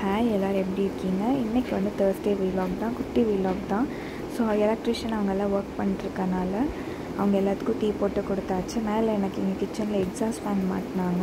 hi எல்லோரும் எப்படி இருக்கீங்க இன்றைக்கி வந்து தேர்ஸ்டே வீலாக் தான் குட்டி வீலாக் தான் ஸோ எலக்ட்ரிஷியன் அவங்கெல்லாம் ஒர்க் பண்ணிட்டுருக்கனால அவங்க எல்லாத்துக்கும் டீ போட்டு கொடுத்தாச்சு மேலே எனக்கு இங்கே கிச்சனில் எக்ஸாஸ்ட் ஃபேன் மாட்டினாங்க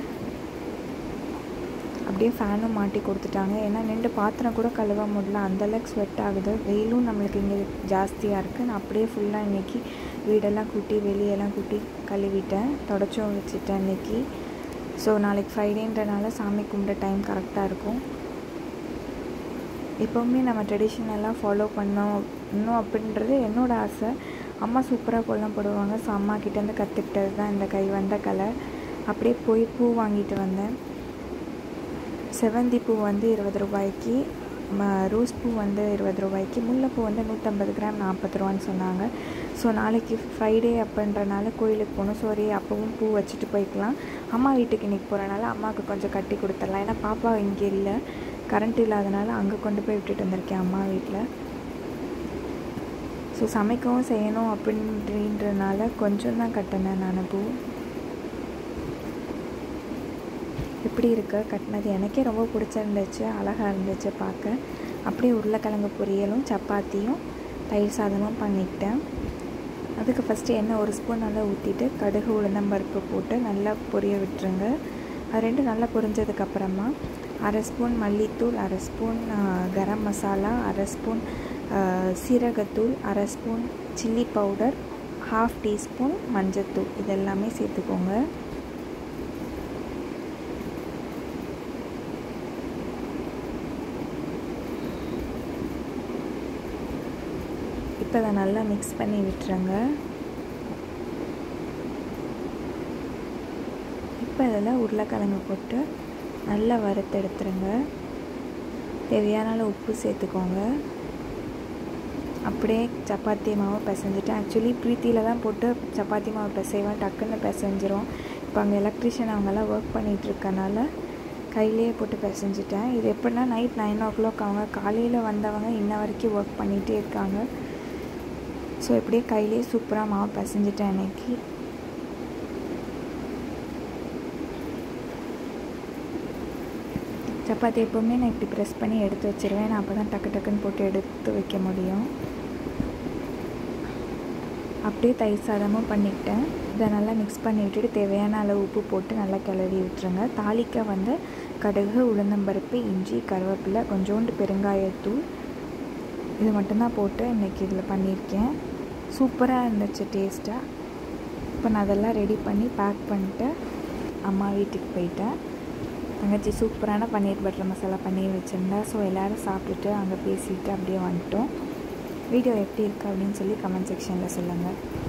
அப்படியே ஃபேனும் மாட்டி கொடுத்துட்டாங்க ஏன்னா நின்று பாத்திரம் கூட கழுவ முடியல அந்தளவுக்கு ஸ்வெட் ஆகுது வெயிலும் நம்மளுக்கு இங்கே ஜாஸ்தியாக இருக்குது நான் அப்படியே ஃபுல்லாக இன்றைக்கி வீடெல்லாம் கூட்டி வெளியெல்லாம் கூட்டி கழுவிட்டேன் தொடச்சும் வச்சுட்டேன் இன்றைக்கி ஸோ நாளைக்கு ஃப்ரைடேன்றனால சாமி கும்பிட டைம் கரெக்டாக இருக்கும் எப்போவுமே நம்ம ட்ரெடிஷ்னலாக ஃபாலோ பண்ணோம் இன்னும் அப்படின்றது என்னோடய ஆசை அம்மா சூப்பராக கோலம் போடுவாங்க ஸோ அம்மா கிட்டேருந்து கற்றுக்கிட்டது தான் இந்த கை வந்த கலை அப்படியே போய் பூ வாங்கிட்டு வந்தேன் செவந்தி பூ வந்து இருபது ரூபாய்க்கு ரோஸ் பூ வந்து இருபது ரூபாய்க்கு முல்லைப்பூ வந்து நூற்றம்பது கிராம் நாற்பது ரூபான்னு சொன்னாங்க ஸோ நாளைக்கு ஃப்ரைடே அப்படின்றனால கோயிலுக்கு போகணும் சோரி அப்போவும் பூ வச்சுட்டு போய்க்கலாம் அம்மா வீட்டுக்கு இன்றைக்கி போகிறனால அம்மாவுக்கு கொஞ்சம் கட்டி கொடுத்துடலாம் ஏன்னா பாப்பா இங்கே இல்லை கரண்ட் இல்லாதனால அங்கே கொண்டு போய் விட்டுட்டு வந்திருக்கேன் அம்மா வீட்டில் ஸோ சமைக்கவும் செய்யணும் அப்படின்றனால கொஞ்சம் தான் கட்டினேன் நான் பூ எப்படி இருக்கு கட்டினது எனக்கே ரொம்ப பிடிச்சிருந்துச்சு அழகாக இருந்துச்சு பார்க்க அப்படியே உருளைக்கிழங்கு பொரியலும் சப்பாத்தியும் தயிர் சாதமும் பண்ணிக்கிட்டேன் அதுக்கு ஃபஸ்ட்டு எண்ணெய் ஒரு ஸ்பூன் நல்லா ஊற்றிட்டு கடுகு உளுந்தம்பருப்பு போட்டு நல்லா பொரிய விட்டுருங்க அது ரெண்டும் நல்லா பொரிஞ்சதுக்கப்புறமா அரை ஸ்பூன் மல்லித்தூள் அரை ஸ்பூன் கரம் மசாலா அரை ஸ்பூன் சீரகத்தூள் அரை spoon chilli powder half teaspoon மஞ்சத்தூள் இது எல்லாமே சேர்த்துக்கோங்க இப்போ அதை நல்லா மிக்ஸ் பண்ணி விட்டுருங்க இப்போ இதில் உருளைக்கிழங்கு போட்டு நல்லா வறுத்தெடுத்துருங்க தேவையான அளவு உப்பு சேர்த்துக்கோங்க அப்படியே சப்பாத்தி மாவு பிசைஞ்சிட்டேன் ஆக்சுவலி ப்ரீத்தியில் தான் போட்டு சப்பாத்தி மாவு பிசைவேன் டக்குன்னு பிசைஞ்சிரும் இப்போ அங்கே எலக்ட்ரிஷியன் அவங்கெல்லாம் ஒர்க் பண்ணிகிட்ருக்கனால கையிலேயே போட்டு பிசைஞ்சிட்டேன் இது எப்படின்னா நைட் நைன் ஓ கிளாக் அவங்க காலையில் வந்தவங்க இன்ன வரைக்கும் ஒர்க் பண்ணிகிட்டே இருக்காங்க ஸோ இப்படியே கையிலே சூப்பராக மாவு பிசைஞ்சிட்டேன் அன்னைக்கு சப்பாத்தி எப்போவுமே நான் இப்படி ப்ரெஸ் பண்ணி எடுத்து வச்சுருவேன் நான் அப்போ தான் டக்கு டக்குன்னு போட்டு எடுத்து வைக்க முடியும் அப்படியே தயிர் சாதமும் பண்ணிக்கிட்டேன் இதை நல்லா மிக்ஸ் பண்ணி விட்டுட்டு தேவையான அளவு உப்பு போட்டு நல்லா கிளறி விட்டுருங்க தாளிக்க வந்து கடுகு உளுந்தம்பருப்பு இஞ்சி கருவேப்பிலை கொஞ்சோண்டு பெருங்காயத்தூள் இது மட்டும்தான் போட்டு இன்றைக்கி இதில் பண்ணியிருக்கேன் சூப்பராக இருந்துச்சு டேஸ்ட்டாக இப்போ நான் அதெல்லாம் ரெடி பண்ணி பேக் பண்ணிட்டு அம்மா வீட்டுக்கு போயிட்டேன் தங்கச்சி சூப்பரான பன்னீர் பட்டர் மசாலா பண்ணி வச்சுருந்தேன் ஸோ எல்லோரும் சாப்பிட்டுட்டு அங்கே பேசிட்டு அப்படியே வந்துட்டோம் வீடியோ எப்படி இருக்குது அப்படின்னு சொல்லி கமெண்ட் செக்ஷனில் சொல்லுங்கள்